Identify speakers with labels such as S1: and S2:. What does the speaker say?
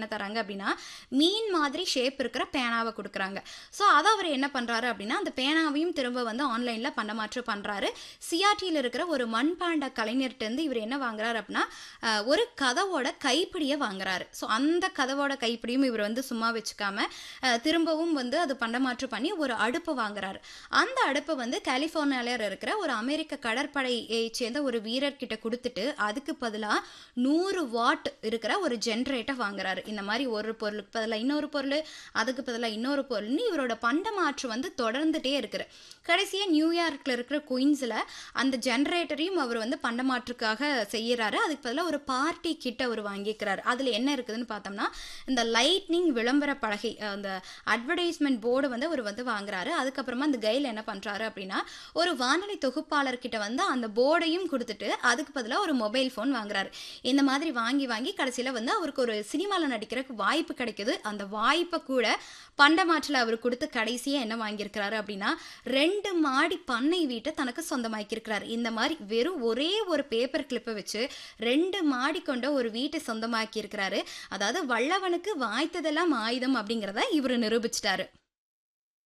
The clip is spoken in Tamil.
S1: என்ன தராங்க அப்படின்னா மீன் மாதிரி ஷேப் இருக்கிற பேனாவை கொடுக்குறாங்க ஸோ அதை அவர் என்ன பண்ணுறாரு அப்படின்னா அந்த பேனாவையும் திரும்ப வந்து ஆன்லைனில் பண்டமாற்று பண்ணுறாரு சிஆர்டியில் இருக்கிற ஒரு மண்பாண்ட கலைஞர்கிட்டருந்து இவர் என்ன வாங்குறாரு அப்படின்னா அஹ், ஒரு கதவோட கைப்பிடியை வாங்குறாரு ஸோ அந்த கதவோட கைப்பிடியும் இவர் வந்து சும்மா வச்சுக்காம அஹ், திரும்பவும் வந்து அது பண்டமாற்று பண்ணி ஒரு அடுப்பு வாங்குறாரு அந்த அடுப்பை வந்து கலிஃபோர்னியால இருக்கிற ஒரு அமெரிக்க கடற்படையை சேர்ந்த ஒரு வீரர்கிட்ட கொடுத்துட்டு அதுக்கு பதிலாக நூறு வாட் இருக்கிற ஒரு ஜென்ரேட்டர் வாங்குறாரு இந்த மாதிரி ஒரு பொருளுக்கு பதிலாக இன்னொரு பொருள் அதுக்கு பதிலாக இன்னொரு பொருள்னு இவரோட பண்டமாற்று வந்து தொடர்ந்துட்டே இருக்குது கடைசியாக நியூயார்க்கில் இருக்கிற குயின்ஸில் அந்த ஜென்ரேட்டரையும் அவர் வந்து பண்டமாற்றுக்காக செய்யறாரு அதுக்கு பதிலாக ஒரு பார்ட்டி கிட்ட அவர் வாங்கிக்கிறாரு அதில் என்ன இருக்குதுன்னு பார்த்தோம்னா இந்த லைட்னிங் விளம்பர பலகை அஹ், அந்த அட்வர்டைஸ்மெண்ட் போர்டு வந்து அவர் வந்து வாங்குறாரு அதுக்கப்புறமா அந்த கையில் என்ன பண்ணுறாரு அப்படின்னா ஒரு வானொலி தொகுப்பாளர்கிட்ட வந்து அந்த போர்டையும் கொடுத்துட்டு அதுக்கு பதிலாக ஒரு மொபைல் ஃபோன் வாங்குறாரு இந்த மாதிரி வாங்கி வாங்கி கடைசியில் வந்து அவருக்கு ஒரு சினிமாவில் நடிக்கிறதுக்கு வாய்ப்பு கிடைக்குது அந்த வாய்ப்பை கூட பண்டமாற்றில் அவர் கொடுத்து கடைசியாக என்ன வாங்கியிருக்கிறாரு அப்படின்னா ரெண்டு மாடி பண்ணை வீட்டை தனக்கு சொந்தமாக்கியிருக்கிறாரு இந்த மாதிரி வெறும் ஒரே ஒரு பேப்பர் கிளிப்பை வச்சு ரெண்டு மாடி கொண்ட ஒரு வீட்டை சொந்தமாக்கி இருக்கிறாரு அதாவது வல்லவனுக்கு வாய்த்ததெல்லாம் ஆயுதம் அப்படிங்கிறத இவர் நிரூபிச்சிட்டாரு